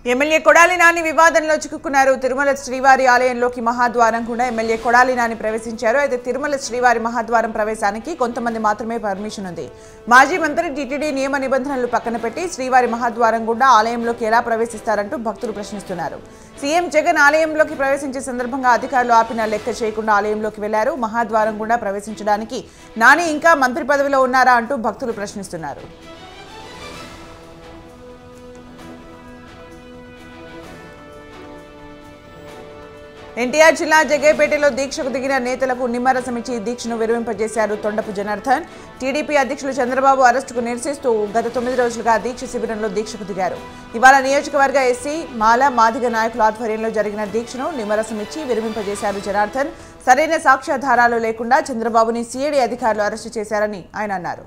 MLA Kodali Nani వివాదంలో చిక్కుకున్నారు తిరుమల శ్రీవారి ఆలయంలోకి మహాద్వారం కూడా ఎమ్మెల్యే కొడాలి నాని ప్రవేశించారు అయితే తిరుమల శ్రీవారి మహాద్వారం ప్రవేశానికి కొంతమంది మాత్రమే పర్మిషన్ ఉంది మాజీ మంత్రి టీటీడీ నియమ నిబంధనలు పక్కన పెట్టి శ్రీవారి మహాద్వారం గుండా ఆలయంలోకి ఎలా ప్రవేశిస్తారంటూ భక్తులు ప్రశ్నిస్తున్నారు సీఎం జగన్ ఆలయంలోకి ప్రవేశించే సందర్భంగా అధికారులు ఆపిన లెక్క చేయకుండా ఆలయంలోకి వెళ్లారు మహాద్వారం గుండా ప్రవేశించడానికి నాని ఇంకా మంత్రి పదవిలో ఉన్నారా అంటూ భక్తులు ప్రశ్నిస్తున్నారు ఎన్టీఆర్ జిల్లా జగేపేటలో దీక్షకు దిగిన నేతలకు నిమ్మరసం ఇచ్చి దీక్షను విరమింపజేశారు తొండపు జనార్దన్ టీడీపీ అధ్యక్షులు చంద్రబాబు అరెస్టుకు నిరసిస్తూ గత తొమ్మిది రోజులుగా దీక్ష శిబిరంలో దీక్షకు దిగారు ఇవాళ నియోజకవర్గ ఎస్సీ మాల మాదిగ నాయకుల ఆధ్వర్యంలో జరిగిన దీక్షను నిమ్మరసం ఇచ్చి విరమింపజేశారు జనార్దన్ సరైన సాక్ష్యాధారాలు లేకుండా చంద్రబాబుని సిఐడి అధికారులు అరెస్టు చేశారని ఆయన అన్నారు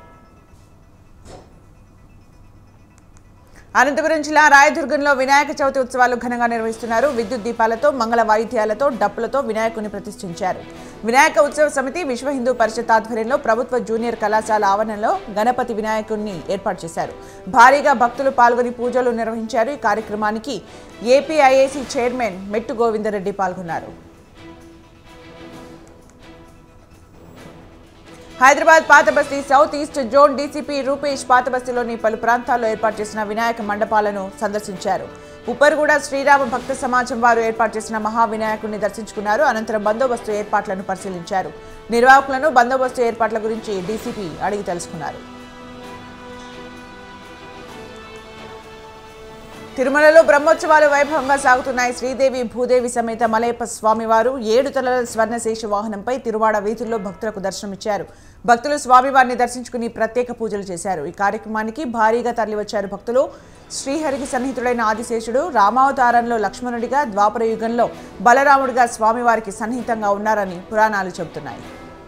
అనంతపురం జిల్లా రాయదుర్గంలో వినాయక చవితి ఉత్సవాలు ఘనంగా నిర్వహిస్తున్నారు విద్యుత్ దీపాలతో మంగళ వాయిద్యాలతో డప్పులతో వినాయకుని ప్రతిష్ఠించారు వినాయక ఉత్సవ సమితి విశ్వ హిందూ పరిషత్ ఆధ్వర్యంలో ప్రభుత్వ జూనియర్ కళాశాల ఆవరణలో గణపతి వినాయకుడిని ఏర్పాటు చేశారు భారీగా భక్తులు పాల్గొని పూజలు నిర్వహించారు ఈ కార్యక్రమానికి ఏపీఐఏసీ చైర్మన్ మెట్టు గోవిందరెడ్డి పాల్గొన్నారు హైదరాబాద్ పాత బస్తీ south east zone DCP Rupesh పాత బస్తీలోని పలు ప్రాంతాల్లో ఏర్పాటు చేసిన వినాయక మండపాలను సందర్శించారు ఉప్పర్గూడ శ్రీరామ భక్త సమాజం వారు ఏర్పాటు చేసిన మహావినాయకుడిని దర్శించుకున్నారు అనంతరం బందోబస్తు ఏర్పాట్లను పరిశీలించారు నిర్వాహకులను బందోబస్తు ఏర్పాట్ల గురించి డీసీపీ అడిగి తెలుసుకున్నారు తిరుమలలో బ్రహ్మోత్సవాలు వైభవంగా సాగుతున్నాయి శ్రీదేవి భూదేవి సమేత మలయప్ప స్వామివారు ఏడు తలల స్వర్ణశేష వాహనంపై తిరువాడ వీధుల్లో భక్తులకు దర్శనమిచ్చారు భక్తులు స్వామివారిని దర్శించుకుని ప్రత్యేక పూజలు చేశారు ఈ కార్యక్రమానికి భారీగా తరలివచ్చారు భక్తులు శ్రీహరికి సన్నిహితుడైన ఆదిశేషుడు రామావతారంలో లక్ష్మణుడిగా ద్వాపర యుగంలో బలరాముడిగా స్వామివారికి సన్నిహితంగా ఉన్నారని పురాణాలు చెబుతున్నాయి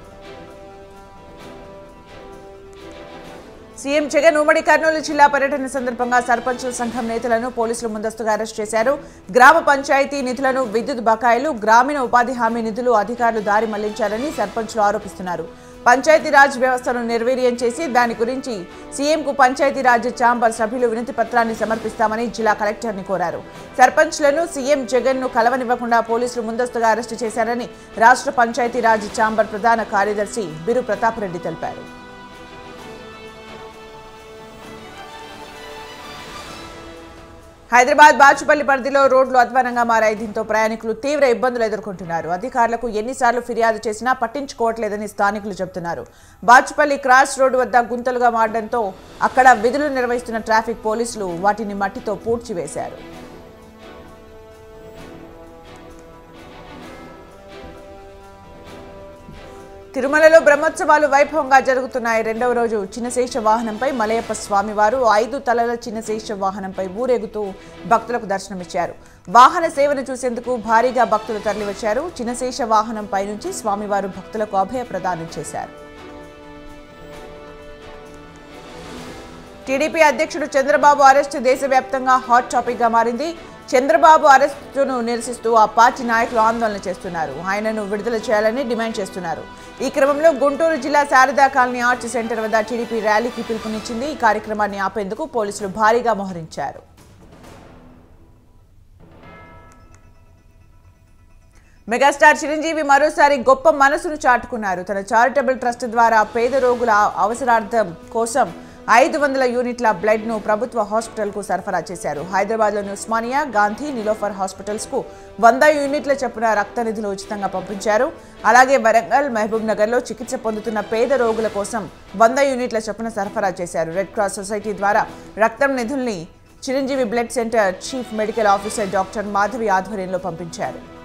సీఎం జగన్ ఉమ్మడి కర్నూలు జిల్లా పర్యటన సందర్భంగా సర్పంచుల సంఘం నేతలను పోలీసులు ముందస్తుగా అరెస్ట్ చేశారు గ్రామ పంచాయతీ నిధులను విద్యుత్ బకాయిలు గ్రామీణ ఉపాధి హామీ నిధులు అధికారులు దారి మళ్లించారని సర్పంచులు ఆరోపిస్తున్నారు పంచాయతీరాజ్ వ్యవస్థను నిర్వీర్యం చేసి దాని గురించి సీఎంకు పంచాయతీరాజ్ ఛాంబర్ సభ్యులు వినతి పత్రాన్ని సమర్పిస్తామని జిల్లా కలెక్టర్ని కోరారు సర్పంచ్లను సీఎం జగన్ను కలవనివ్వకుండా పోలీసులు ముందస్తుగా అరెస్టు చేశారని రాష్ట్ర పంచాయతీరాజ్ ఛాంబర్ ప్రధాన కార్యదర్శి బిరు ప్రతాప్ రెడ్డి తెలిపారు హైదరాబాద్ బాచుపల్లి పరిధిలో రోడ్లు అధ్వానంగా మారాయి దీంతో ప్రయాణికులు తీవ్ర ఇబ్బందులు ఎదుర్కొంటున్నారు అధికారులకు ఎన్నిసార్లు ఫిర్యాదు చేసినా పట్టించుకోవట్లేదని స్థానికులు చెబుతున్నారు బాచుపల్లి క్రాస్ రోడ్డు వద్ద గుంతలుగా మారడంతో అక్కడ విధులు నిర్వహిస్తున్న ట్రాఫిక్ పోలీసులు వాటిని మట్టితో పూడ్చివేశారు తిరుమలలో బ్రహ్మోత్సవాలు వైభవంగా జరుగుతున్నాయి రెండవ రోజు చిన్నశేష వాహనంపై మలయప్ప స్వామివారు ఐదు తలల చిన్నశేష వాహనంపై ఊరేగుతూ భక్తులకు దర్శనమిచ్చారు వాహన సేవను చూసేందుకు భారీగా భక్తులు తరలివచ్చారు చిన్నశేష వాహనంపై నుంచి స్వామివారు భక్తులకు అభయ ప్రదానం చేశారు టీడీపీ అధ్యక్షుడు చంద్రబాబు అరెస్టు దేశవ్యాప్తంగా హాట్ టాపిక్ గా మారింది చంద్రబాబు అరెస్టును నిరసిస్తూ ఆ పార్టీ నాయకులు ఆందోళన చేస్తున్నారు ఆయనను విడుదల చేయాలని డిమాండ్ చేస్తున్నారు ఈ క్రమంలో గుంటూరు జిల్లా శారదా కాలనీ ఆర్ట్స్ సెంటర్ వద్ద టీడీపీ ర్యాలీకి పిలుపునిచ్చింది ఈ కార్యక్రమాన్ని ఆపేందుకు పోలీసులు భారీగా మోహరించారు మెగాస్టార్ చిరంజీవి మరోసారి గొప్ప మనసును చాటుకున్నారు తన చారిటబుల్ ట్రస్ట్ ద్వారా పేద రోగుల అవసరార్థం కోసం ఐదు వందల యూనిట్ల బ్లడ్ ను ప్రభుత్వ హాస్పిటల్ కు సరఫరా చేశారు హైదరాబాద్లోని ఉస్మానియా గాంధీ నిలోఫర్ హాస్పిటల్స్ కు వంద యూనిట్ల చొప్పున రక్త నిధులు ఉచితంగా పంపించారు అలాగే వరంగల్ మహబూబ్ నగర్ లో చికిత్స పొందుతున్న పేద రోగుల కోసం వంద యూనిట్ల చొప్పున సరఫరా చేశారు రెడ్ క్రాస్ సొసైటీ ద్వారా రక్తం నిధుల్ని Chiranjeevi blood centre chief medical officer doctor Madhavi ఆధ్వర్యంలో పంపించారు